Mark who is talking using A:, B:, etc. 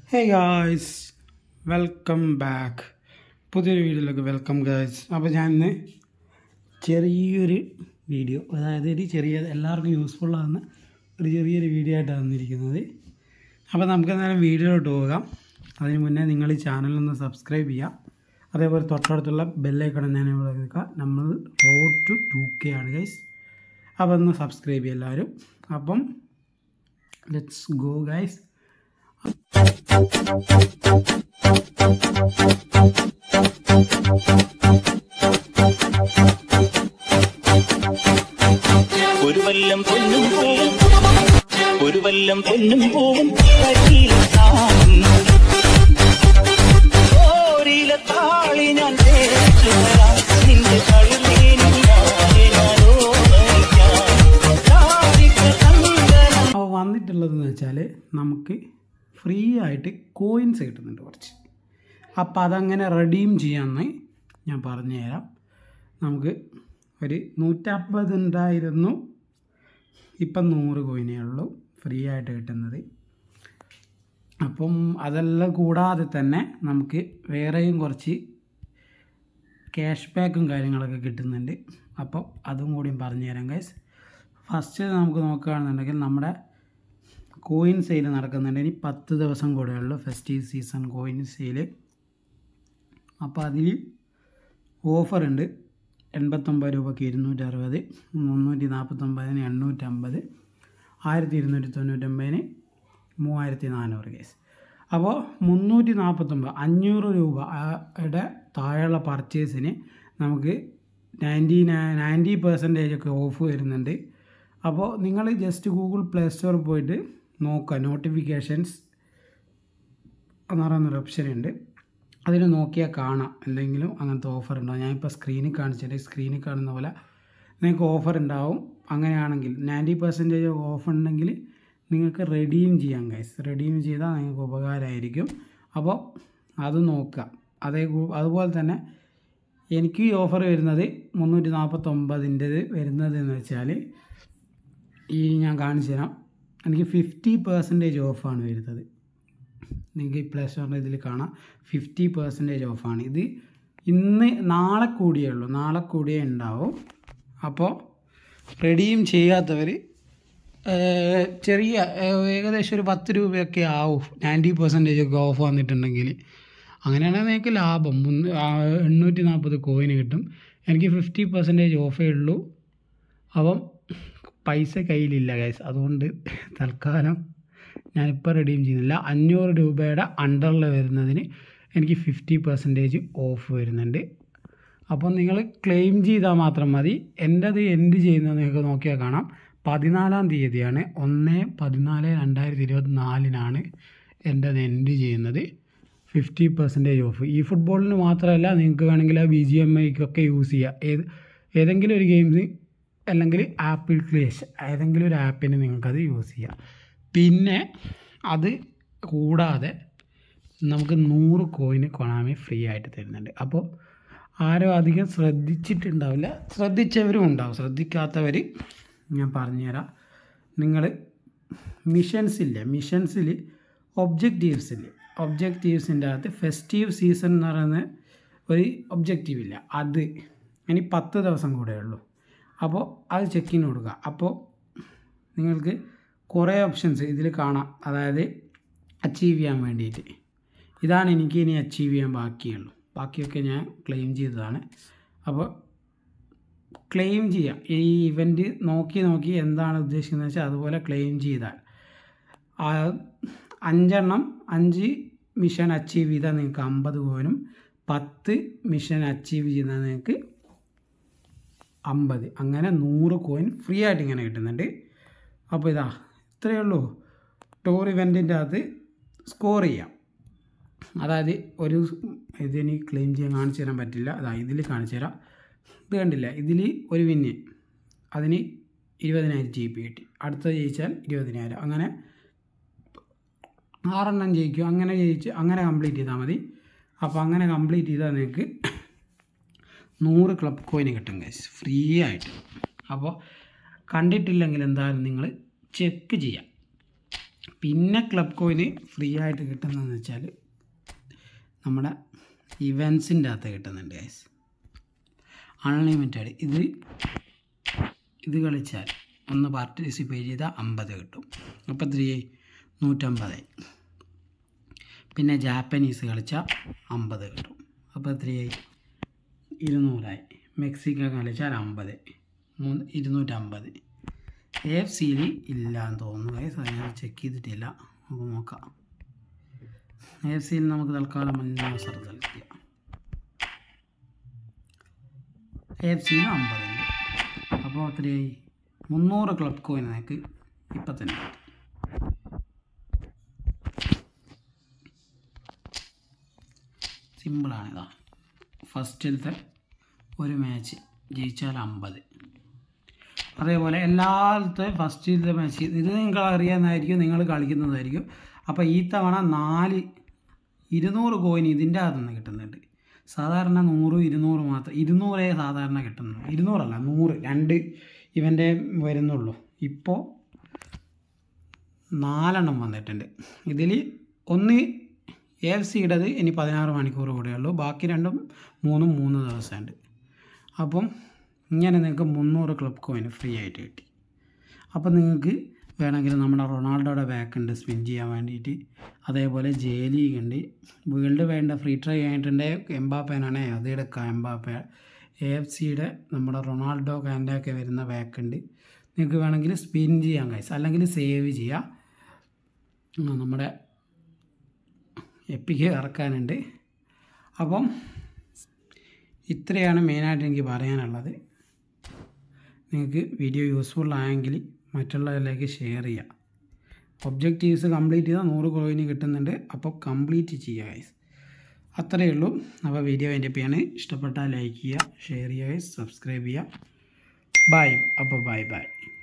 A: Hey guys welcome back പുതിയൊരു വീഡിയോയിലേക്ക് welcome guys അപ്പോൾ ഞാൻ ഇന്ന് ചെറിയൊരു വീഡിയോ അതായത് ഒരു ചെറിയ എല്ലാവർക്കും യൂസ്ഫുൾ ആകുന്ന ഒരു ചെറിയൊരു വീഡിയോ ആയിട്ടാണ് വന്നിരിക്കുന്നത് അപ്പോൾ നമുക്ക് നേരം വീഡിയോയിലോട്ട് പോകാം അതിന് മുന്നേ നിങ്ങൾ ഈ ചാനലൊന്ന് സബ്സ്ക്രൈബ് ചെയ്യുക അതേപോലെ തൊട്ടടുത്തുള്ള ബെല്ലൈക്കണം ഞാൻ ഇവിടെ നിൽക്കുക നമ്മൾ റോഡ് ടു ടു കെ ആണ് ഗൈസ് അപ്പോൾ ഒന്ന് സബ്സ്ക്രൈബ് ചെയ്യുക എല്ലാവരും അപ്പം ലെറ്റ്സ് ഗോ ഗൈസ്
B: ഒരു വല്ലം പൊന്നും പൂവും ഒരു വല്ലം പൊന്നും പൂവും കയ്യിലെത്താം. ഓരില താളി ഞാൻ തേച്ചു തരാം. നിന്റെ കഴുതീനും ഞാനെ ഞാൻ ഓർമ്മിക്കാം. കാതിക്ക ചന്ദനം
A: അപ്പോൾ വന്നിട്ടുള്ളതെന്ന് വെച്ചാൽ നമുക്ക് ഫ്രീ ആയിട്ട് കോയിൻസ് കിട്ടുന്നുണ്ട് കുറച്ച് അപ്പോൾ അതങ്ങനെ റെഡീം ചെയ്യാമെന്ന് ഞാൻ പറഞ്ഞുതരാം നമുക്ക് ഒരു നൂറ്റമ്പത് ഉണ്ടായിരുന്നു ഇപ്പം നൂറ് കോയിനേ ഉള്ളൂ ഫ്രീ ആയിട്ട് കിട്ടുന്നത് അപ്പം അതെല്ലാം കൂടാതെ തന്നെ നമുക്ക് വേറെയും കുറച്ച് ക്യാഷ് ബാക്കും കാര്യങ്ങളൊക്കെ കിട്ടുന്നുണ്ട് അപ്പം അതും കൂടിയും പറഞ്ഞുതരാം ഗൈസ് ഫസ്റ്റ് നമുക്ക് നോക്കുകയാണെന്നുണ്ടെങ്കിൽ നമ്മുടെ കോയിൻ സെയിൽ നടക്കുന്നുണ്ട് ഇനി പത്ത് ദിവസം കൂടെ ഉള്ളൂ ഫെസ്റ്റീവ് സീസൺ കോയിൻ സെയിൽ അപ്പോൾ അതിൽ ഓഫറുണ്ട് എൺപത്തൊമ്പത് രൂപയ്ക്ക് ഇരുന്നൂറ്റി അറുപത് മുന്നൂറ്റി നാൽപ്പത്തൊമ്പതിന് എണ്ണൂറ്റമ്പത് ആയിരത്തി ഇരുന്നൂറ്റി തൊണ്ണൂറ്റൊമ്പതിന് മൂവായിരത്തി നാനൂറ് കേസ് അപ്പോൾ മുന്നൂറ്റി നാൽപ്പത്തൊമ്പത് അഞ്ഞൂറ് രൂപ യുടെ താഴെയുള്ള പർച്ചേസിന് നമുക്ക് നയൻറ്റി നയൻറ്റി പെർസെൻറ്റേജ് ഒക്കെ ഓഫ് വരുന്നുണ്ട് അപ്പോൾ നിങ്ങൾ ജസ്റ്റ് ഗൂഗിൾ പ്ലേ സ്റ്റോറിൽ പോയിട്ട് നോക്കുക നോട്ടിഫിക്കേഷൻസ് എന്ന് പറയുന്നൊരു ഓപ്ഷൻ ഉണ്ട് അതിൽ നോക്കിയാൽ കാണാം എന്തെങ്കിലും അങ്ങനത്തെ ഓഫർ ഉണ്ടാവും ഞാനിപ്പോൾ സ്ക്രീനിൽ കാണിച്ചിട്ട് സ്ക്രീനിൽ കാണുന്ന പോലെ നിങ്ങൾക്ക് ഓഫർ ഉണ്ടാവും അങ്ങനെയാണെങ്കിൽ നയൻറ്റി പെർസെൻറ്റേജ് ഓഫ് ഉണ്ടെങ്കിൽ നിങ്ങൾക്ക് റെഡീം ചെയ്യാം ഗൈസ് റെഡീം ചെയ്താൽ നിങ്ങൾക്ക് ഉപകാരമായിരിക്കും അപ്പോൾ അത് നോക്കുക അതേ കൂ- അതുപോലെ തന്നെ എനിക്ക് ഈ ഓഫർ വരുന്നത് മുന്നൂറ്റി നാൽപ്പത്തൊമ്പതിൻ്റെത് വരുന്നത് എന്ന് വെച്ചാൽ ഈ ഞാൻ കാണിച്ചു തരാം എനിക്ക് ഫിഫ്റ്റി പെർസെൻറ്റേജ് ഓഫാണ് വരുന്നത് നിങ്ങൾക്ക് ഈ പ്ലേ സ്റ്റോറിൻ്റെ ഇതിൽ കാണാം ഫിഫ്റ്റി പെർസെൻറ്റേജ് ഓഫാണ് ഇത് ഇന്ന് നാളെ കൂടിയേ ഉള്ളൂ നാളെ കൂടിയേ ഉണ്ടാവും അപ്പോൾ റെഡീം ചെയ്യാത്തവർ ചെറിയ ഏഹ്, ഏകദേശം ഒരു പത്ത് രൂപയൊക്കെ ആവും നയൻറ്റി പെർസെൻറ്റേജ് ഒക്കെ ഓഫ് വന്നിട്ടുണ്ടെങ്കിൽ അങ്ങനെയാണെങ്കിൽ നിങ്ങൾക്ക് ലാഭം മുന്ന് ആ, എണ്ണൂറ്റി നാൽപ്പത് കോയിന് കിട്ടും എനിക്ക് ഫിഫ്റ്റി പെർസെൻറ്റേജ് ഓഫേ ഉള്ളൂ അപ്പം പൈസ കയ്യിലില്ല ഗൈസ് അതുകൊണ്ട് തൽക്കാലം ഞാനിപ്പോൾ റെഡീം ചെയ്യുന്നില്ല അഞ്ഞൂറ് രൂപയുടെ അണ്ടറിൽ വരുന്നതിന് എനിക്ക് ഫിഫ്റ്റി പെർസെൻറ്റേജ് ഓഫ് വരുന്നുണ്ട് അപ്പോൾ നിങ്ങൾ ക്ലെയിം ചെയ്താൽ മാത്രം മതി എൻ്റെത് എൻഡ് ചെയ്യുന്നത് നിങ്ങൾക്ക് നോക്കിയാൽ കാണാം പതിനാലാം തീയതിയാണ് ഒന്ന് പതിനാല് രണ്ടായിരത്തി ഇരുപത്തി നാലിനാണ് എൻ്റെത് എൻഡ് ചെയ്യുന്നത് ഫിഫ്റ്റി പെർസെൻറ്റേജ് ഓഫ് ഈ ഫുട്ബോളിന് മാത്രമല്ല നിങ്ങൾക്ക് വേണമെങ്കിൽ ബി ജി എം ഐക്കൊക്കെ യൂസ് ചെയ്യാം ഏത് ഏതെങ്കിലും ഒരു ഗെയിംസ് അല്ലെങ്കിൽ ആപ്പിൾ ക്ലേഷ് ഏതെങ്കിലും ഒരു ആപ്പിന് നിങ്ങൾക്കത് യൂസ് ചെയ്യാം പിന്നെ അത് കൂടാതെ നമുക്ക് നൂറ് കോയിന് കൊണാമി ഫ്രീ ആയിട്ട് തരുന്നുണ്ട് അപ്പോൾ ആരും അധികം ശ്രദ്ധിച്ചിട്ടുണ്ടാവില്ല ശ്രദ്ധിച്ചവരും ഉണ്ടാവും ശ്രദ്ധിക്കാത്തവർ ഞാൻ പറഞ്ഞുതരാം നിങ്ങൾ മിഷൻസ് ഇല്ലേ മിഷൻസിൽ ഒബ്ജക്റ്റീവ്സ് ഇല്ലേ ഒബ്ജക്റ്റീവ്സിൻ്റെ അകത്ത് ഫെസ്റ്റീവ് സീസൺ എന്ന് പറയുന്ന ഒരു ഒബ്ജക്റ്റീവ് ഇല്ല അത് ഇനി പത്ത് ദിവസം കൂടെ ഉള്ളൂ അപ്പോൾ അത് ചെക്കിന് കൊടുക്കുക അപ്പോൾ നിങ്ങൾക്ക് കുറേ ഓപ്ഷൻസ് ഇതിൽ കാണാം അതായത് അച്ചീവ് ചെയ്യാൻ വേണ്ടിയിട്ട് ഇതാണ് എനിക്ക് ഇനി അച്ചീവ് ചെയ്യാൻ ബാക്കിയുള്ളൂ ബാക്കിയൊക്കെ ഞാൻ ക്ലെയിം ചെയ്തതാണ് അപ്പോൾ ക്ലെയിം ചെയ്യാം ഈ ഇവൻ്റ് നോക്കി നോക്കി എന്താണ് ഉദ്ദേശിക്കുന്നത് വെച്ചാൽ അതുപോലെ ക്ലെയിം ചെയ്താൽ ആ അഞ്ചെണ്ണം അഞ്ച് മിഷൻ അച്ചീവ് ചെയ്താൽ നിങ്ങൾക്ക് അമ്പത് കോയിനും പത്ത് മിഷൻ അച്ചീവ് ചെയ്താൽ നിങ്ങൾക്ക് അമ്പത് അങ്ങനെ നൂറ് കോയിൻ ഫ്രീ ആയിട്ട് ഇങ്ങനെ കിട്ടുന്നുണ്ട് അപ്പോൾ ഇതാ ഇത്രയേ ഉള്ളൂ ടൂർ ഇവൻറ്റിൻ്റെ അകത്ത് സ്കോർ ചെയ്യാം അതായത് ഒരു ഇതിന് ക്ലെയിം ചെയ്യാൻ കാണിച്ചു തരാൻ പറ്റില്ല അതാ ഇതിൽ കാണിച്ചു തരാം ഇത് കണ്ടില്ല ഇതിൽ ഒരു വിന്ന് അതിന് ഇരുപതിനായിരം ജി ബി കിട്ടി അടുത്ത ജയിച്ചാൽ ഇരുപതിനായിരം അങ്ങനെ ആറെണ്ണം ജയിക്കും അങ്ങനെ ജയിച്ച് അങ്ങനെ കംപ്ലീറ്റ് ചെയ്താൽ മതി അപ്പോൾ അങ്ങനെ കംപ്ലീറ്റ് ചെയ്താൽ നിങ്ങൾക്ക് നൂറ് ക്ലബ് കോയിന് കിട്ടും ഗൈസ് ഫ്രീ ആയിട്ട് അപ്പോൾ കണ്ടിട്ടില്ലെങ്കിൽ എന്തായാലും നിങ്ങൾ ചെക്ക് ചെയ്യാം പിന്നെ ക്ലബ് കോയിന് ഫ്രീ ആയിട്ട് കിട്ടുന്നതെന്ന് വെച്ചാൽ നമ്മുടെ ഇവൻസിൻ്റെ അകത്ത് കിട്ടുന്നുണ്ട് ഗൈസ് അൺലിമിറ്റഡ് ഇത് ഇത് കളിച്ചാൽ ഒന്ന് പാർട്ടിസിപ്പേറ്റ് ചെയ്താൽ അമ്പത് കിട്ടും അപ്പോൾ എത്രയായി നൂറ്റമ്പതായി പിന്നെ ജാപ്പനീസ് കളിച്ചാൽ അമ്പത് കിട്ടും അപ്പോൾ എത്രയായി ഇരുന്നൂറായി മെക്സിക്കോ കളിച്ചാൽ അമ്പത് മൂന്ന് ഇരുന്നൂറ്റമ്പത് എ എഫ് സിയിൽ ഇല്ലാന്ന് തോന്നുന്നു guys. അത് ഞാൻ ചെക്ക് ചെയ്തിട്ടില്ല നമുക്ക് നോക്കാം എ എഫ് സിയിൽ നമുക്ക് തൽക്കാലം മുന്നവസരം സെലക്ട് ചെയ്യാം എ എഫ് സിയിൽ അമ്പതുണ്ട് അപ്പോൾ എത്രയായി മുന്നൂറ് ക്ലബ് കോയിൻ നിനക്ക് ഇപ്പം തന്നെ കിട്ടി. സിമ്പിളാണിതാ ഫസ്റ്റിലത്തെ ഒരു മാച്ച് ജയിച്ചാൽ അമ്പത് അതേപോലെ എല്ലാത്തെ ഫസ്റ്റിലത്തെ മാച്ച് ഇത് നിങ്ങൾ അറിയാവുന്നതായിരിക്കും നിങ്ങൾ കളിക്കുന്നതായിരിക്കും അപ്പോൾ ഈ തവണ നാല് ഇരുന്നൂറ് കോയിൻ ഇതിൻ്റെ അകത്ത് നിന്ന് കിട്ടുന്നുണ്ട് സാധാരണ നൂറ് ഇരുന്നൂറ് മാത്രം ഇരുന്നൂറേ സാധാരണ കിട്ടുന്നുള്ളൂ ഇരുന്നൂറല്ല നൂറ് രണ്ട് ഇവൻ്റെ വരുന്നുള്ളൂ ഇപ്പോൾ നാലെണ്ണം വന്നിട്ടുണ്ട് ഇതിൽ ഒന്ന് എ എഫ് സിയുടേത് ഇനി പതിനാറ് മണിക്കൂർ കൂടെ ഉള്ളൂ ബാക്കി രണ്ടും മൂന്നും മൂന്ന് ദിവസമുണ്ട് അപ്പം ഇങ്ങനെ നിങ്ങൾക്ക് മുന്നൂറ് ക്ലബ് കോയിൻ ഫ്രീ ആയിട്ട് കിട്ടി അപ്പം നിങ്ങൾക്ക് വേണമെങ്കിൽ നമ്മുടെ റൊണാൾഡോയുടെ ബാക്ക് ഉണ്ട് സ്പിൻ ചെയ്യാൻ വേണ്ടിയിട്ട് അതേപോലെ ജെ ലീഗ് ഉണ്ട് വേൾഡ് വേണ്ട ഫ്രീ ട്രൈ ആയിട്ടുണ്ട് എംബാപ്പേനാണേ അത് എടുക്കാം എംബാപ്പ എ എഫ് സിയുടെ നമ്മുടെ റൊണാൾഡോ കാൻഡൊക്കെ വരുന്ന ബാക്ക് ഉണ്ട് നിങ്ങൾക്ക് വേണമെങ്കിൽ സ്പിൻ ചെയ്യാൻ കഴിയും അല്ലെങ്കിൽ സേവ് ചെയ്യാം ആ, നമ്മുടെ എപ്പിക്ക് ഇറക്കാനുണ്ട് അപ്പം ഇത്രയാണ് മെയിനായിട്ട് എനിക്ക് പറയാനുള്ളത് നിങ്ങൾക്ക് വീഡിയോ യൂസ്ഫുൾ ആയെങ്കിൽ മറ്റുള്ളവരിലേക്ക് ഷെയർ ചെയ്യാം ഒബ്ജക്റ്റീവ്സ് കംപ്ലീറ്റ് ചെയ്താൽ നൂറ് കോയിന് കിട്ടുന്നുണ്ട് അപ്പോൾ കംപ്ലീറ്റ് ചെയ്യുക ഗൈസ് അത്രയേ ഉള്ളൂ അപ്പോൾ വീഡിയോ എൻ്റെ ചെയ്യാണ് ഇഷ്ടപ്പെട്ടാൽ ലൈക്ക് ചെയ്യുക ഷെയർ ചെയ്യുക സബ്സ്ക്രൈബ് ചെയ്യുക ബൈ അപ്പോൾ ബൈ ബൈ